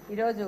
ఈరోజు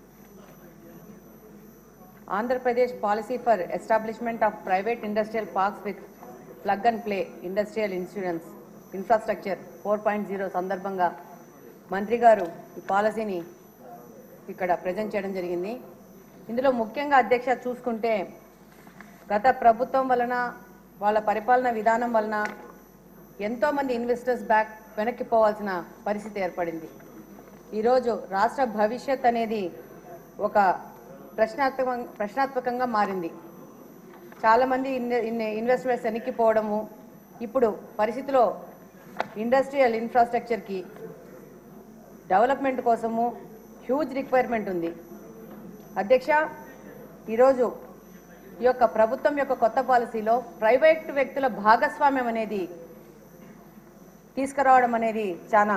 Andhra Pradesh policy for establishment of private industrial parks with plug and play industrial insurance infrastructure four point zero సందర్భంగా మంత్రి గారు ఈ పాలసీని ఇక్కడ ప్రజెంట్ చేయడం జరిగింది ఇందులో ముఖ్యంగా అధ్యక్ష చూసుకుంటే గత ప్రభుత్వం వలన వాళ్ళ పరిపాలన విధానం వలన ఎంతోమంది ఇన్వెస్టర్స్ బ్యాక్ వెనక్కి పోవాల్సిన పరిస్థితి ఏర్పడింది ఈరోజు రాష్ట్ర భవిష్యత్ అనేది ఒక ప్రశ్నాత్మక ప్రశ్నాత్మకంగా మారింది చాలామంది ఇన్- ఇన్- ఇన్వెస్ట్మెంట్స్ వెనక్కిపోవడము ఇప్పుడు పరిస్థితిలో ఇండస్ట్రియల్ ఇన్ఫ్రాస్ట్రక్చర్కి డెవలప్మెంట్ కోసము హ్యూజ్ రిక్వైర్మెంట్ ఉంది అధ్యక్ష ఈరోజు ఈ యొక్క ప్రభుత్వం యొక్క కొత్త పాలసీలో ప్రైవేట్ వ్యక్తుల భాగస్వామ్యం అనేది తీసుకురావడం అనేది చాలా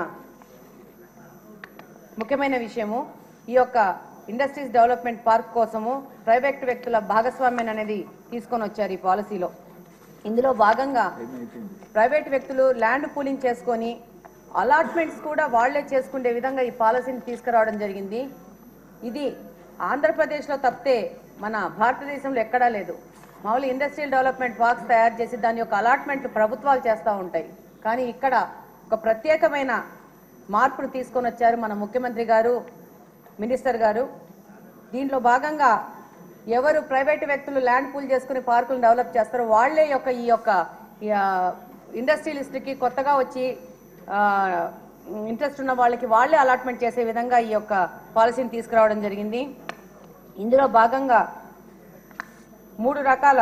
ముఖ్యమైన విషయము ఈ యొక్క ఇండస్ట్రీస్ డెవలప్మెంట్ పార్క్ కోసము ప్రైవేట్ వ్యక్తుల భాగస్వామ్యం అనేది తీసుకొని వచ్చారు ఈ పాలసీలో ఇందులో భాగంగా ప్రైవేట్ వ్యక్తులు ల్యాండ్ పూలింగ్ చేసుకొని అలాట్మెంట్స్ కూడా వాళ్లే చేసుకునే విధంగా ఈ పాలసీని తీసుకురావడం జరిగింది ఇది ఆంధ్రప్రదేశ్లో తప్పితే మన భారతదేశంలో ఎక్కడా లేదు మామూలు ఇండస్ట్రియల్ డెవలప్మెంట్ పార్క్స్ తయారు చేసి దాని యొక్క అలాట్మెంట్లు ప్రభుత్వాలు చేస్తూ ఉంటాయి కానీ ఇక్కడ ఒక ప్రత్యేకమైన మార్పును తీసుకొని వచ్చారు మన ముఖ్యమంత్రి గారు మినిస్టర్ గారు దీంట్లో భాగంగా ఎవరు ప్రైవేట్ వ్యక్తులు ల్యాండ్ పూల్ చేసుకుని పార్కులను డెవలప్ చేస్తారో వాళ్లే యొక్క ఈ యొక్క ఇండస్ట్రియలిస్ట్కి కొత్తగా వచ్చి ఇంట్రెస్ట్ ఉన్న వాళ్ళకి వాళ్ళే అలాట్మెంట్ చేసే విధంగా ఈ యొక్క పాలసీని తీసుకురావడం జరిగింది ఇందులో భాగంగా మూడు రకాల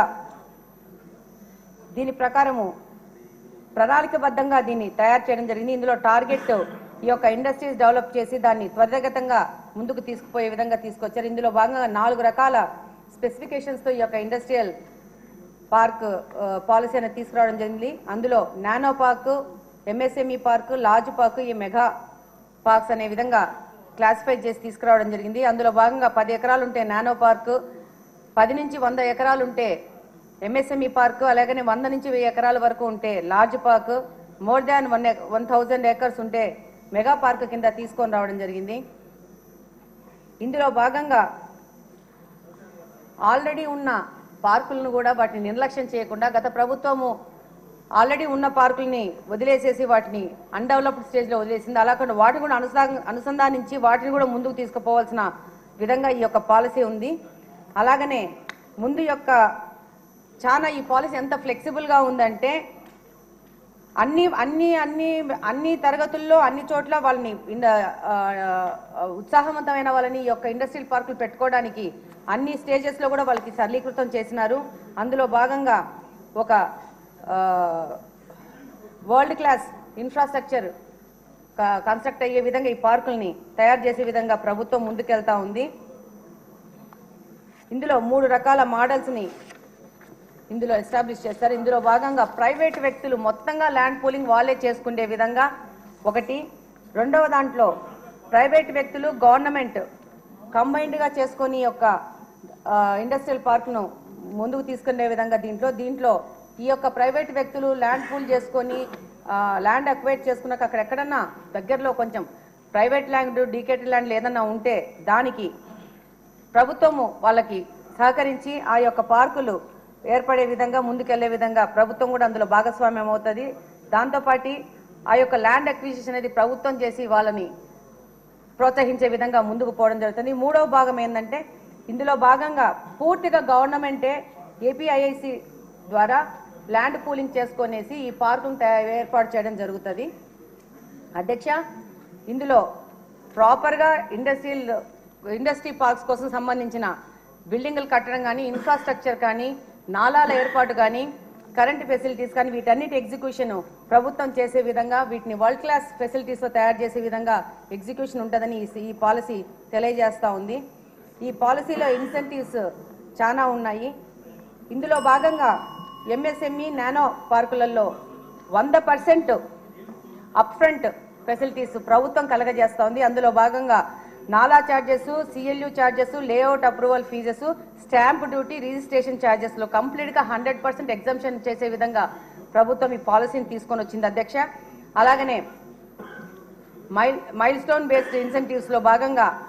దీని ప్రకారము ప్రణాళికబద్ధంగా దీన్ని తయారు చేయడం జరిగింది ఇందులో టార్గెట్ ఈ యొక్క ఇండస్ట్రీస్ డెవలప్ చేసి దాన్ని త్వరితగతంగా ముందుకు తీసుకుపోయే విధంగా తీసుకొచ్చారు ఇందులో భాగంగా నాలుగు రకాల స్పెసిఫికేషన్స్తో ఈ యొక్క ఇండస్ట్రియల్ పార్క్ ఆ, పాలసీ అనేది తీసుకురావడం జరిగింది అందులో nano park MSME park large park ఈ మెగా పార్క్స్ అనే విధంగా క్లాసిఫై చేసి తీసుకురావడం జరిగింది అందులో భాగంగా పది ఎకరాలు ఉంటే నానో పార్క్ పది నుంచి వంద ఎకరాలు ఉంటే ఎంఎస్ఎంఈ పార్క్ అలాగనే వంద నుంచి వెయ్యి ఎకరాల వరకు ఉంటే large park more than one one thousand acres ఉంటే మెగా పార్క్ కింద తీసుకొని రావడం జరిగింది ఇందులో భాగంగా ఆల్రెడీ ఉన్న పార్కులను కూడా వాటిని నిర్లక్ష్యం చేయకుండా గత ప్రభుత్వము ఆల్రెడీ ఉన్న పార్కుల్ని వదిలేసేసి వాటిని అన్డెవలప్డ్ స్టేజ్లో వదిలేసింది అలా కాకుండా వాటిని కూడా అనుసా అనుసంధానించి వాటిని కూడా ముందుకు తీసుకుపోవాల్సిన విధంగా ఈ యొక్క పాలసీ ఉంది అలాగనే ముందు యొక్క చాలా ఈ పాలసీ ఎంత ఫ్లెక్సిబుల్గా ఉందంటే అన్ని అన్ని అన్ని అన్ని తరగతుల్లో అన్ని చోట్ల వాళ్ళని ఇండ- ఆ, ఆ, ఉత్సాహవంతమైన వాళ్ళని ఈ యొక్క ఇండస్ట్రియల్ పార్కులు పెట్టుకోవడానికి అన్ని స్టేజెస్లో కూడా వాళ్ళకి సరళీకృతం చేసినారు అందులో భాగంగా ఒక వరల్డ్ క్లాస్ ఇన్ఫ్రాస్ట్రక్చర్ కన్స్ట్రక్ట్ అయ్యే విధంగా ఈ పార్కుల్ని తయారు చేసే విధంగా ప్రభుత్వం ముందుకెళ్తా ఉంది ఇందులో మూడు రకాల మోడల్స్ని ఇందులో ఎస్టాబ్లిష్ చేస్తారు ఇందులో భాగంగా ప్రైవేట్ వ్యక్తులు మొత్తంగా ల్యాండ్ పూలింగ్ వాళ్ళే చేసుకునే విధంగా ఒకటి రెండవ దాంట్లో ప్రైవేట్ వ్యక్తులు గవర్నమెంట్ కంబైన్డ్గా చేసుకొని ఈ యొక్క ఆ, ఇండస్ట్రియల్ పార్క్ను ముందుకు తీసుకునే విధంగా దీంట్లో దీంట్లో ఈ యొక్క ప్రైవేట్ వ్యక్తులు ల్యాండ్ పూల్ చేసుకొని ఆ, ల్యాండ్ అక్వైర్ చేసుకున్నాక అక్కడ ఎక్కడన్నా దగ్గరలో కొంచెం ప్రైవేట్ ల్యాండ్ డీకేటెడ్ ల్యాండ్ ఏదన్నా ఉంటే దానికి ప్రభుత్వము వాళ్ళకి సహకరించి ఆ యొక్క పార్కులు ఏర్పడే విధంగా ముందుకెళ్లే విధంగా ప్రభుత్వం కూడా అందులో భాగస్వామ్యం అవుతుంది దాంతోపాటు ఆ యొక్క ల్యాండ్ అక్విజిషన్ అనేది ప్రభుత్వం చేసి వాళ్ళని ప్రోత్సహించే విధంగా ముందుకు పోవడం జరుగుతుంది మూడవ భాగం ఏంటంటే ఇందులో భాగంగా పూర్తిగా గవర్నమెంటే ఏపీఐఐసి ద్వారా ల్యాండ్ పూలింగ్ చేసుకొనేసి ఈ పార్కును తయా- ఏర్పాటు చేయడం జరుగుతుంది అధ్యక్ష ఇందులో ప్రాపర్గా ఇండస్ట్రియల్ ఇండస్ట్రీ పార్క్స్ కోసం సంబంధించిన బిల్డింగులు కట్టడం కానీ ఇన్ఫ్రాస్ట్రక్చర్ కానీ నాలాల ఏర్పాటు కానీ కరెంట్ ఫెసిలిటీస్ కానీ వీటన్నిటి ఎగ్జిక్యూషన్ ప్రభుత్వం చేసే విధంగా వీటిని వరల్డ్ క్లాస్ ఫెసిలిటీస్తో తయారు చేసే విధంగా ఎగ్జిక్యూషన్ ఉంటుందని ఈ- ఈ పాలసీ తెలియజేస్తూ ఉంది ఈ పాలసీలో ఇన్సెంటివ్స్ చాలా ఉన్నాయి ఇందులో భాగంగా ఎంఎస్ఎంఈ నానో పార్కులలో వంద పర్సెంట్ అప్ ఫ్రంట్ ఫెసిలిటీస్ ప్రభుత్వం కలగజేస్తోంది అందులో భాగంగా NALA charges CLU charges layout approval fees stamp duty registration charges లో కంప్లీట్ గా హండ్రెడ్ పర్సెంట్ ఎగ్జామ్షన్ చేసే విధంగా ప్రభుత్వం ఈ పాలసీని తీసుకొని వచ్చింది అధ్యక్ష అలాగనే mile milestone based incentives లో భాగంగా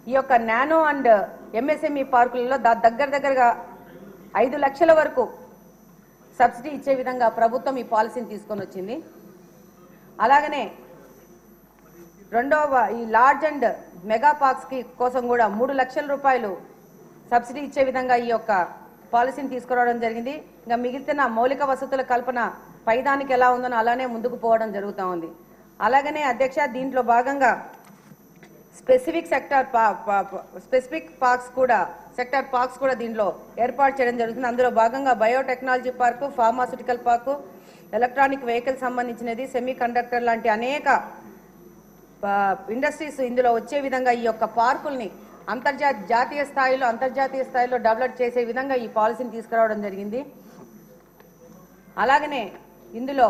ఈ యొక్క నానో అండ్ ఎంఎస్ఎంఈ పార్కులలో దా దగ్గర దగ్గరగా ఐదు లక్షల వరకు సబ్సిడీ ఇచ్చే విధంగా ప్రభుత్వం ఈ పాలసీని తీసుకొని వచ్చింది అలాగనే రెండవ ఈ లార్జ్ అండ్ మెగా పార్క్స్ కి కోసం కూడా మూడు లక్షల రూపాయలు సబ్సిడీ ఇచ్చే విధంగా ఈ యొక్క పాలసీని తీసుకురావడం జరిగింది ఇంకా మిగిలిన మౌలిక వసతుల కల్పన పైదానికి ఎలా ఉందో అలానే ముందుకు పోవడం జరుగుతూ ఉంది అలాగనే అధ్యక్ష దీంట్లో భాగంగా స్పెసిఫిక్ సెక్టార్ స్పెసిఫిక్ పార్క్స్ కూడా సెక్టార్ పార్క్స్ కూడా దీంట్లో ఏర్పాటు చేయడం జరుగుతుంది అందులో భాగంగా biotechnology park pharmaceutical park electronic vehicle సంబంధించినది సెమీ కండక్టర్ లాంటి అనేక ఇండస్ట్రీస్ ఇందులో వచ్చే విధంగా ఈ యొక్క పార్కుల్ని అంతర్జాతీయ జాతీయ స్థాయిలో అంతర్జాతీయ స్థాయిలో డెవలప్ చేసే విధంగా ఈ పాలసీని తీసుకురావడం జరిగింది అలాగనే ఇందులో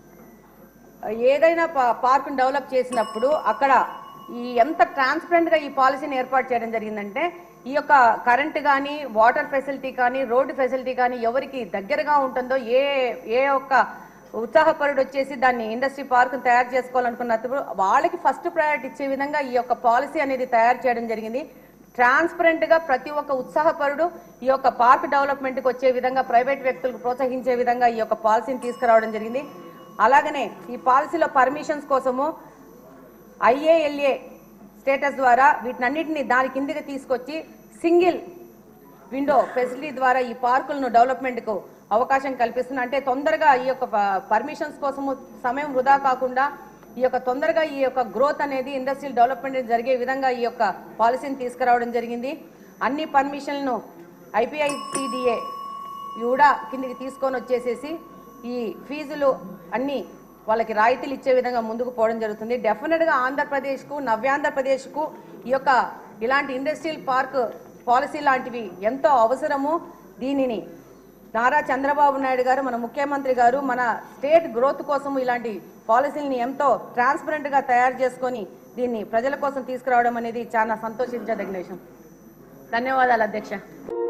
ఏదైనా పా- పార్కును డెవలప్ చేసినప్పుడు అక్కడ ఈ ఎంత ట్రాన్స్పరెంట్ గా ఈ పాలసీని ఏర్పాటు చేయడం జరిగిందంటే ఈ యొక్క కరెంట్ కానీ వాటర్ ఫెసిలిటీ కానీ రోడ్డు ఫెసిలిటీ కానీ ఎవరికి దగ్గరగా ఉంటుందో ఏ ఏ ఒక్క ఉత్సాహపరుడు వచ్చేసి దాన్ని ఇండస్ట్రీ పార్క్ తయారు చేసుకోవాలనుకున్నప్పుడు వాళ్ళకి ఫస్ట్ ప్రయారిటీ ఇచ్చే విధంగా ఈ యొక్క పాలసీ అనేది తయారు చేయడం జరిగింది ట్రాన్స్పరెంట్ గా ప్రతి ఒక్క ఉత్సాహపరుడు ఈ యొక్క పార్క్ డెవలప్మెంట్ కి వచ్చే విధంగా ప్రైవేట్ వ్యక్తులకు ప్రోత్సహించే విధంగా ఈ యొక్క పాలసీని తీసుకురావడం జరిగింది అలాగనే ఈ పాలసీలో పర్మిషన్స్ కోసము ఐఏఎల్ఏ స్టేటస్ ద్వారా వీటినన్నిటిని దాని కిందకి తీసుకొచ్చి సింగిల్ విండో ఫెసిలిటీ ద్వారా ఈ పార్కులను డెవలప్మెంట్ కు అవకాశం కల్పిస్తుంది అంటే తొందరగా ఈ యొక్క పర్మిషన్స్ కోసము సమయం వృధా కాకుండా ఈ యొక్క తొందరగా ఈ యొక్క గ్రోత్ అనేది ఇండస్ట్రియల్ డెవలప్మెంట్ జరిగే విధంగా ఈ యొక్క పాలసీని తీసుకురావడం జరిగింది అన్ని పర్మిషన్లను ఐపీఐసిడిఏ కూడా కిందికి తీసుకొని వచ్చేసేసి ఈ ఫీజులు అన్ని వాళ్ళకి రాయితీలు ఇచ్చే విధంగా ముందుకు పోవడం జరుగుతుంది డెఫినెట్ గా ఆంధ్రప్రదేశ్కు నవ్యాంధ్రప్రదేశ్కు ఈ యొక్క ఇలాంటి ఇండస్ట్రియల్ పార్క్ పాలసీ లాంటివి ఎంతో అవసరము దీనిని నారా చంద్రబాబు నాయుడు గారు మన ముఖ్యమంత్రి గారు మన స్టేట్ గ్రోత్ కోసం ఇలాంటి పాలసీలని ఎంతో ట్రాన్స్పరెంట్ గా తయారు చేసుకొని దీన్ని ప్రజల కోసం తీసుకురావడం అనేది చాలా సంతోషించదగిన విషయం ధన్యవాదాలు అధ్యక్ష